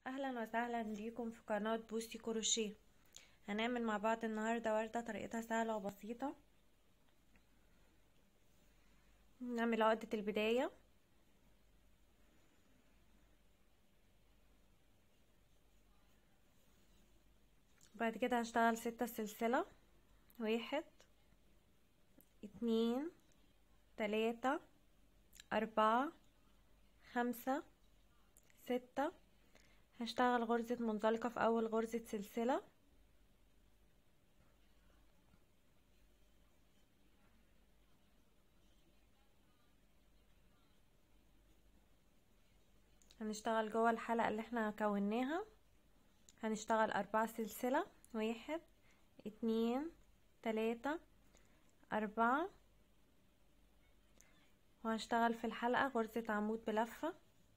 اهلا وسهلا بيكم في قناة بوسي كروشيه هنعمل مع بعض النهاردة وردة طريقتها سهلة وبسيطة نعمل عقدة البداية بعد كده هشتغل ستة سلسلة واحد اتنين تلاتة اربعة خمسة ستة هشتغل غرزة منزلقة في اول غرزة سلسلة هنشتغل جوه الحلقة اللي احنا كوناها هنشتغل اربعة سلسلة واحد اتنين تلاتة اربعة وهشتغل في الحلقة غرزة عمود بلفة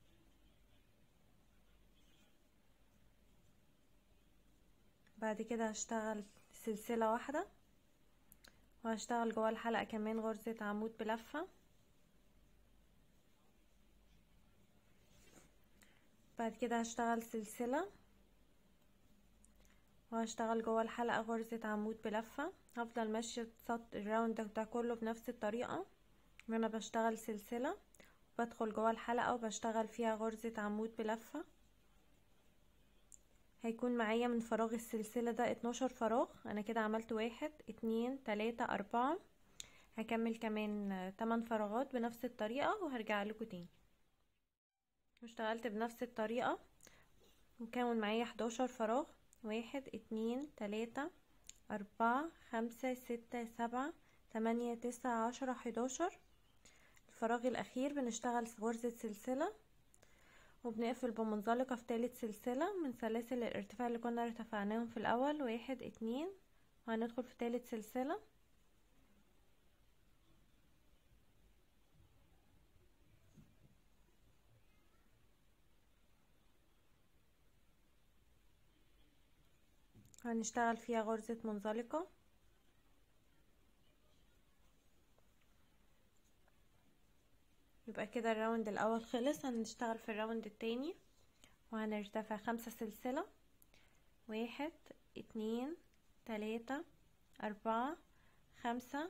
بعد كده هشتغل سلسلة واحدة وهشتغل جوه الحلقة كمان غرزة عمود بلفة بعد كده هشتغل سلسلة وهشتغل جوه الحلقة غرزة عمود بلفة هفضل ماشية الراوند ده كله بنفس الطريقة ان انا بشتغل سلسلة بدخل جوه الحلقة وبشتغل فيها غرزة عمود بلفة هيكون معايا من فراغ السلسلة ده اتناشر فراغ انا كده عملت واحد اتنين تلاتة اربعة هكمل كمان تمن فراغات بنفس الطريقة وهرجع لكم تاني واشتغلت بنفس الطريقة مكون معايا حداشر فراغ واحد اتنين تلاتة اربعة خمسة ستة سبعة تمانية تسعة عشرة حداشر الفراغ الاخير بنشتغل غرزة سلسلة وبنقفل بمنزلقة في تالت سلسلة من سلاسل الارتفاع اللي كنا ارتفعناهم في الاول واحد اتنين وهندخل في تالت سلسلة هنشتغل فيها غرزة منزلقة يبقى كده الراوند الاول خلص هنشتغل في الراوند التاني وهنرتفع خمسة سلسلة واحد اتنين تلاتة اربعة خمسة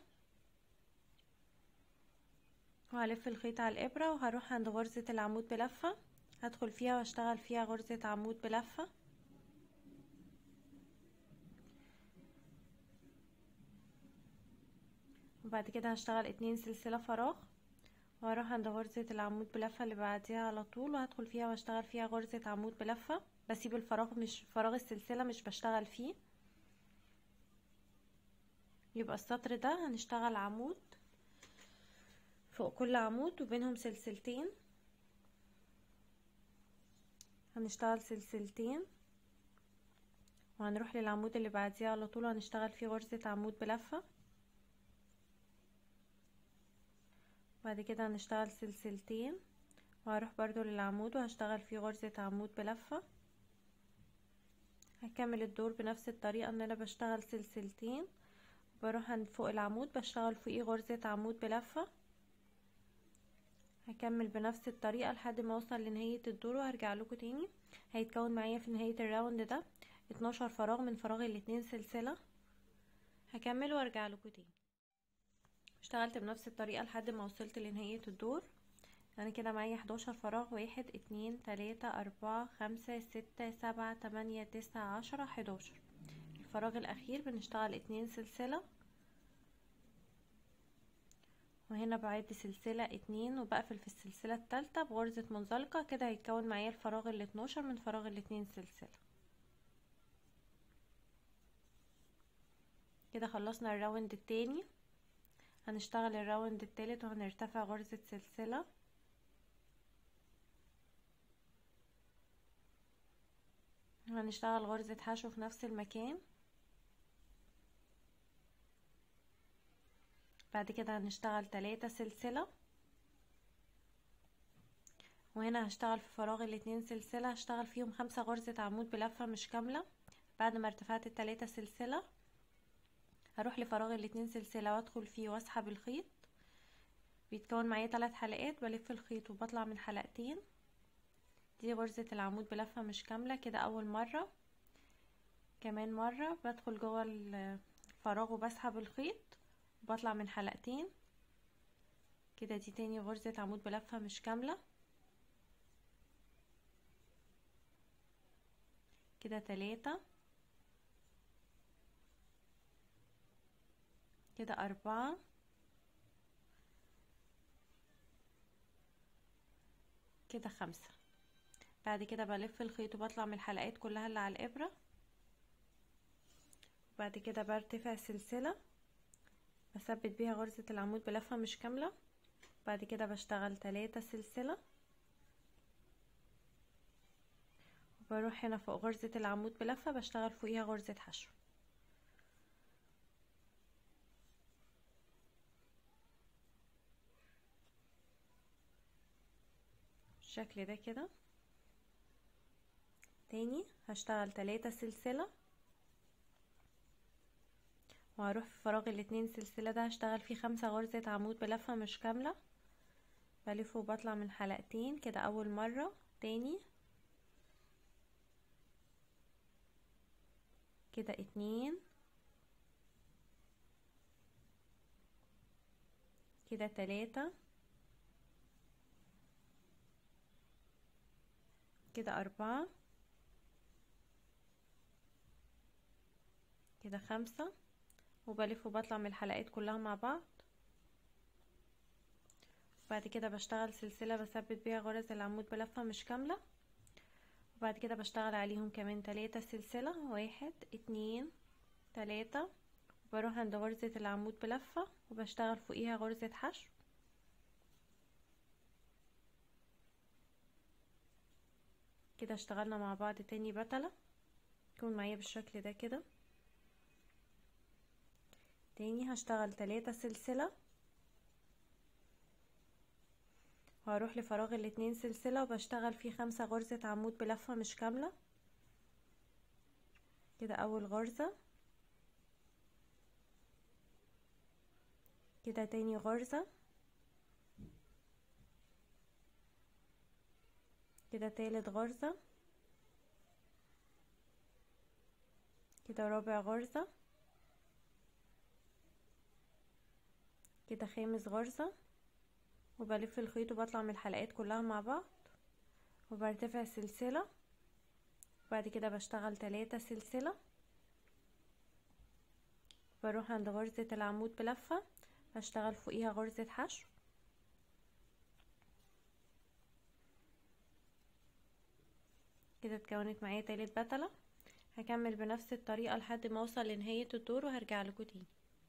وهلف الخيط على الابرة وهروح عند غرزة العمود بلفة هدخل فيها واشتغل فيها غرزة عمود بلفة وبعد كده هشتغل اتنين سلسلة فراغ وهروح عند غرزة العمود بلفة اللي بعديها على طول وهدخل فيها واشتغل فيها غرزة عمود بلفة بسيب الفراغ مش فراغ السلسلة مش بشتغل فيه يبقى السطر ده هنشتغل عمود فوق كل عمود وبينهم سلسلتين هنشتغل سلسلتين وهنروح للعمود اللي بعديه على طول وهنشتغل فيه غرزة عمود بلفة بعد كده هنشتغل سلسلتين وهروح برضو للعمود وهشتغل فيه غرزة عمود بلفة هكمل الدور بنفس الطريقة ان انا بشتغل سلسلتين بروح عند فوق العمود بشتغل فوقيه غرزة عمود بلفة هكمل بنفس الطريقة لحد ما اوصل لنهاية الدور وهرجع لكم تاني هيتكون معايا في نهاية الراوند ده اتناشر فراغ من فراغ الاتنين سلسلة هكمل وارجع لكم تاني اشتغلت بنفس الطريقة لحد ما وصلت لنهاية الدور يعني كده معايا حداشر فراغ واحد اتنين تلاتة اربعة خمسة ستة سبعة تمانية تسعة عشرة حداشر الفراغ الاخير بنشتغل اتنين سلسلة وهنا بعد سلسلة اتنين وبقفل في السلسلة التالتة بغرزة منزلقة كده هيتكون معايا الفراغ الاتناشر من فراغ الاتنين سلسلة كده خلصنا الراوند التاني هنشتغل الراوند التالت وهنرتفع غرزة سلسلة هنشتغل غرزة حشو في نفس المكان بعد كده هنشتغل تلاتة سلسلة وهنا هشتغل في فراغ الاتنين سلسلة هشتغل فيهم خمسة غرزة عمود بلفة مش كاملة بعد ما ارتفعت التلاتة سلسلة هروح لفراغ الاتنين سلسلة وادخل فيه واسحب الخيط بيتكون معايا ثلاث حلقات بلف الخيط وبطلع من حلقتين دي غرزة العمود بلفة مش كاملة كده اول مرة كمان مرة بدخل جوه الفراغ وبسحب الخيط وبطلع من حلقتين كده دي تاني غرزة عمود بلفة مش كاملة كده تلاتة كده أربعة كده خمسة بعد كده بلف الخيط وبطلع من الحلقات كلها اللي على الإبرة وبعد كده برتفع سلسلة بثبت بيها غرزة العمود بلفة مش كاملة بعد كده بشتغل تلاتة سلسلة وبروح هنا فوق غرزة العمود بلفة بشتغل فوقيها غرزة حشو بالشكل ده كده تاني هشتغل تلاتة سلسلة وهروح في فراغ الاتنين سلسلة ده هشتغل فيه خمسة غرزة عمود بلفة مش كاملة بلف وبطلع من حلقتين كده اول مرة تاني كده اتنين كده تلاتة كده أربعة كده خمسة وبلف وبطلع من الحلقات كلها مع بعض وبعد كده بشتغل سلسلة بثبت بيها غرز العمود بلفة مش كاملة وبعد كده بشتغل عليهم كمان تلاتة سلسلة واحد اتنين تلاتة وبروح عند غرزة العمود بلفة وبشتغل فوقيها غرزة حشو كده اشتغلنا مع بعض تاني بتلة يكون معايا بالشكل ده كده تاني هشتغل تلاتة سلسلة وهروح لفراغ الاتنين سلسلة وبشتغل فيه خمسة غرزة عمود بلفة مش كاملة كده اول غرزة كده تاني غرزة كده تالت غرزة كده رابع غرزة كده خامس غرزة وبلف الخيط وبطلع من الحلقات كلها مع بعض وبرتفع سلسلة وبعد كده بشتغل تلاتة سلسلة بروح عند غرزة العمود بلفة بشتغل فوقيها غرزة حشو كده اتكونت معايا تالت بتلة هكمل بنفس الطريقة لحد ما اوصل لنهاية الدور وهرجع لكم تاني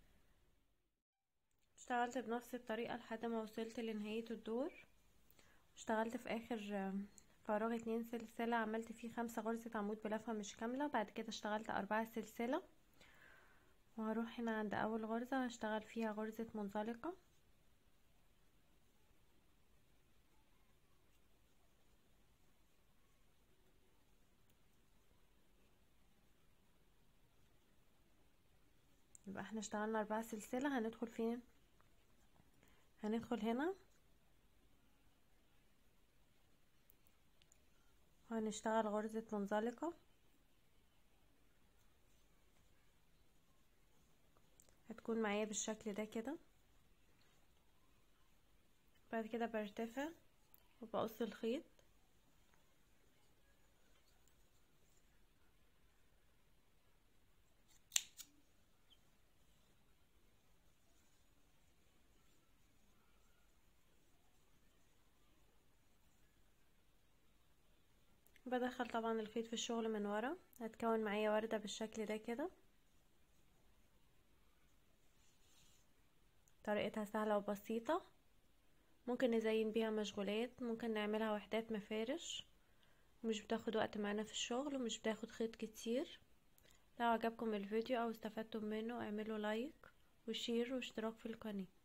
اشتغلت بنفس الطريقة لحد ما وصلت لنهاية الدور اشتغلت في اخر فراغ اتنين سلسلة عملت فيه خمسة غرزة عمود بلفة مش كاملة بعد كده اشتغلت اربعة سلسلة وهروح هنا عند اول غرزة هشتغل فيها غرزة منزلقة يبقى احنا اشتغلنا اربعة سلسلة هندخل فين هندخل هنا وهنشتغل غرزة منزلقة هتكون معايا بالشكل ده كده بعد كده برتفع وبقص الخيط بدخل طبعا الخيط في الشغل من ورا هتكون معايا وردة بالشكل ده كده طريقتها سهلة وبسيطة ممكن نزين بيها مشغولات ممكن نعملها وحدات مفارش مش بتاخد وقت معانا في الشغل ومش بتاخد خيط كتير لو عجبكم الفيديو او استفدتم منه اعملوا لايك وشير واشتراك في القناه